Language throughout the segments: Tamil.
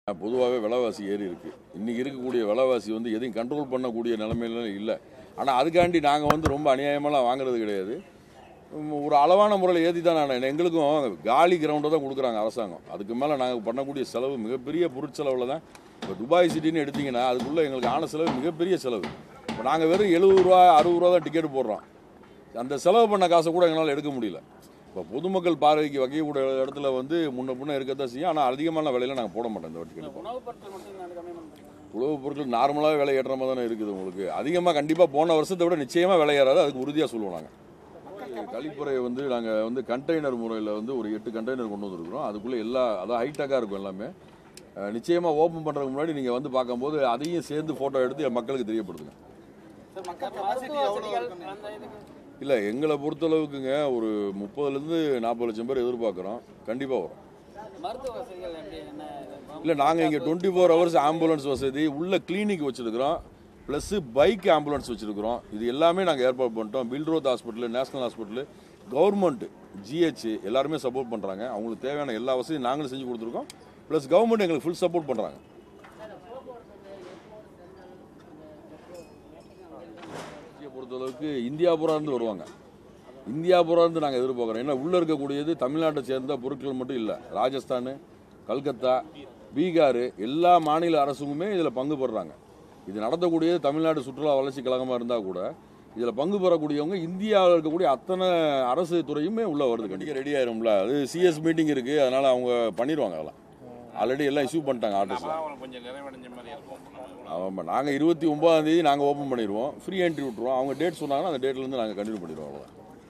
பொதுவாகவே விலைவாசி ஏறி இருக்கு இன்னைக்கு இருக்கக்கூடிய விலைவாசி வந்து எதையும் கண்ட்ரோல் பண்ணக்கூடிய நிலைமையில இல்லை ஆனால் அதுக்காண்டி நாங்கள் வந்து ரொம்ப அநியாயமெல்லாம் வாங்குறது கிடையாது உம், ஒரு அளவான முறையில் ஏற்றி தான் நான் எங்களுக்கும் காலி கிரவுண்டை தான் கொடுக்குறாங்க அரசாங்கம் அதுக்கு மேலே நாங்கள் பண்ணக்கூடிய செலவு மிகப்பெரிய பொருட்செலவில் தான் இப்போ துபாய் சிட்டின்னு எடுத்தீங்கன்னா அதுக்குள்ளே எங்களுக்கு ஆன செலவு மிகப்பெரிய செலவு இப்போ நாங்கள் வெறும் எழுபது ரூபா அறுபது ரூபா தான் டிக்கெட் போடுறோம் அந்த செலவு பண்ண காசை கூட எங்களால் எடுக்க முடியல இப்போ பொதுமக்கள் பார்வைக்கு வகைக்கூடிய இடத்துல வந்து முன்ன பின்ன இருக்கத்தான் செய்யும் ஆனால் அதிகமான விலையில நாங்கள் போட மாட்டோம் இந்த வாட்டி கண்டிப்பாக உணவுப் பொருட்கள் மட்டும் இந்த கம்மி பண்ணுறீங்க உழவுப் பொருட்கள் நார்மலாக விலை ஏற்ற மாதிரி தானே இருக்குது உங்களுக்கு அதிகமாக கண்டிப்பாக போன வருஷத்தை விட நிச்சயமாக விலை ஏறாது அதுக்கு உறுதியாக சொல்லுவோம் நாங்கள் கழிப்பறையை வந்து நாங்கள் வந்து கண்டெய்னர் முறையில் வந்து ஒரு எட்டு கண்டெய்னர் கொண்டு வந்திருக்கிறோம் அதுக்குள்ளே எல்லா அதான் ஹைடெக்காக இருக்கும் எல்லாமே அஹ், நிச்சயமா ஓப்பன் பண்ணுறதுக்கு முன்னாடி நீங்கள் வந்து பார்க்கும்போது அதையும் சேர்ந்து ஃபோட்டோ எடுத்து மக்களுக்கு தெரியப்படுத்துங்க சார் மக்கள் மருத்துவ வசதிகள் அந்த இதுக்கு இல்லை எங்களை பொறுத்தளவுக்குங்க ஒரு முப்பதுலேருந்து நாற்பது லட்சம் பேர் எதிர்பார்க்குறோம் கண்டிப்பாக வரும் மருத்துவ வசதிகள் எப்படி என்ன இது? இல்லை நாங்கள் இங்கே டுவெண்ட்டி ஃபோர் ஹவர்ஸ் ஆம்புலன்ஸ் வசதி உள்ள கிளினிக் வச்சுருக்கிறோம் ப்ளஸ்ஸு பைக் ஆம்புலன்ஸ் வச்சுருக்கிறோம் இது எல்லாமே நாங்கள் ஏற்பாடு பண்ணிட்டோம் Billroth hospital national hospital government GH எல்லாருமே சப்போர்ட் பண்ணுறாங்க அவங்களுக்கு தேவையான எல்லா வசதியும் நாங்களும் செஞ்சு கொடுத்துருக்கோம் ப்ளஸ் கவர்மெண்ட் எங்களுக்கு ஃபுல் சப்போர்ட் பண்ணுறாங்க பொறுத்தளவுக்கு இந்தியா பூரா இருந்து வருவாங்க இந்தியா பூரா இருந்து நாங்கள் எதிர்பார்க்குறோம் ஏன்னா உள்ளே இருக்கக்கூடியது தமிழ்நாட்டை சேர்ந்த பொருட்கள் மட்டும் இல்லை ராஜஸ்தான் கல்கத்தா பீகார் எல்லா மாநில அரசுமே இதில் பங்கு பெறுறாங்க இது நடத்தக்கூடியது தமிழ்நாடு சுற்றுலா வளர்ச்சி கழகமாக இருந்தால் கூட இதில் பங்கு பெறக்கூடியவங்க இந்தியாவில் இருக்கக்கூடிய அத்தனை அரசு துறையுமே உள்ளே வருது கண்டிப்பாக ரெடி ஆயிரும்ல அது சிஎஸ் மீட்டிங் இருக்குது அதனால் அவங்க பண்ணிடுவாங்க அதெல்லாம் ஆல்ரெடி எல்லாம் இஷ்யூ பண்ணிட்டாங்க ஆர்டர்ஸ்லாம் அவங்களுக்கு கொஞ்சம் நிறைவடைஞ்ச மாதிரி இருக்கும் ஆமாம் நாங்கள் இருபத்தி ஒன்பதாம் தேதி நாங்கள் ஓப்பன் பண்ணிடுவோம் ஃப்ரீ என்ட்ரி விட்ருவோம் அவங்க டேட் சொன்னாங்கன்னா அந்த டேட்லேருந்து நாங்கள் கண்டினியூ பண்ணிடுவோம் அவ்வளோதான்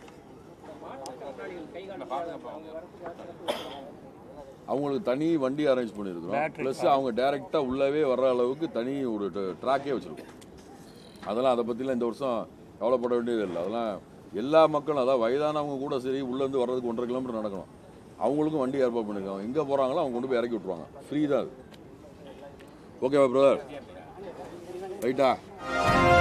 இந்த பாதுகாப்பு அவங்க அவங்களுக்கு தனி வண்டி அரேஞ்ச் பண்ணியிருக்கிறோம் ப்ளஸ் அவங்க டைரெக்டாக உள்ளவே வர்ற அளவுக்கு தனி ஒரு ட்ராக்கே வச்சுருக்கோம் அதெல்லாம் அதை பற்றிலாம் இந்த வருஷம் கவலைப்பட வேண்டியது இல்லை அதெல்லாம் எல்லா மக்களும் அதாவது வயதானவங்க கூட சரி உள்ளேருந்து வர்றதுக்கு ஒன்றரை கிலோமீட்டர் நடக்கணும் அவங்களுக்கும் வண்டி ஏற்பாடு பண்ணியிருக்காங்க எங்கே போகிறாங்களோ அவங்க கொண்டு போய் இறக்கி விட்ருவாங்க ஃப்ரீ தான் அது ஓகேவா பிரதர் ரைட்டா